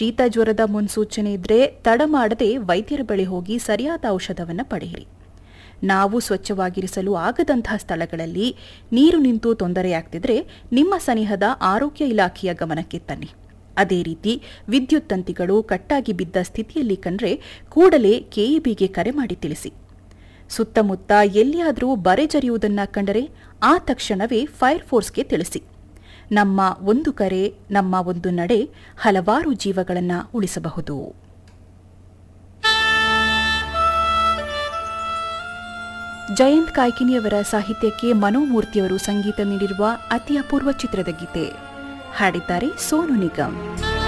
ಶೀತ ಜ್ವರದ ಮುನ್ಸೂಚನೆ ಇದ್ರೆ ತಡ ಮಾಡದೆ ವೈದ್ಯರ ಬಳಿ ಹೋಗಿ ಸರಿಯಾದ ಔಷಧವನ್ನು ಪಡೆಯಿರಿ ನಾವು ಸ್ವಚ್ಛವಾಗಿರಿಸಲು ಆಗದಂತಹ ಸ್ಥಳಗಳಲ್ಲಿ ನೀರು ನಿಂತು ತೊಂದರೆಯಾಗ್ತಿದ್ರೆ ನಿಮ್ಮ ಸನಿಹದ ಆರೋಗ್ಯ ಇಲಾಖೆಯ ಗಮನಕ್ಕೆ ತನ್ನಿ ಅದೇ ರೀತಿ ವಿದ್ಯುತ್ ತಂತಿಗಳು ಕಟ್ಟಾಗಿ ಬಿದ್ದ ಸ್ಥಿತಿಯಲ್ಲಿ ಕಂಡ್ರೆ ಕೂಡಲೇ ಕೆಇಬಿಗೆ ಕರೆ ಮಾಡಿ ತಿಳಿಸಿ ಸುತ್ತಮುತ್ತ ಎಲ್ಲಿಯಾದರೂ ಬರೆ ಜರಿಯುವುದನ್ನ ಕಂಡರೆ ಆ ತಕ್ಷಣವೇ ಫೈರ್ ಫೋರ್ಸ್ಗೆ ತಿಳಿಸಿ ನಮ್ಮ ಒಂದು ಕರೆ ನಮ್ಮ ಒಂದು ನಡೆ ಹಲವಾರು ಜೀವಗಳನ್ನು ಉಳಿಸಬಹುದು ಜಯಂತ್ ಕಾಯ್ಕಿನಿಯವರ ಸಾಹಿತ್ಯಕ್ಕೆ ಮನೋಮೂರ್ತಿಯವರು ಸಂಗೀತ ನೀಡಿರುವ ಅತಿ ಅಪೂರ್ವ ಚಿತ್ರದ ಗೀತೆ ಹಾಡಿದ್ದಾರೆ ಸೋನು ನಿಗಮ್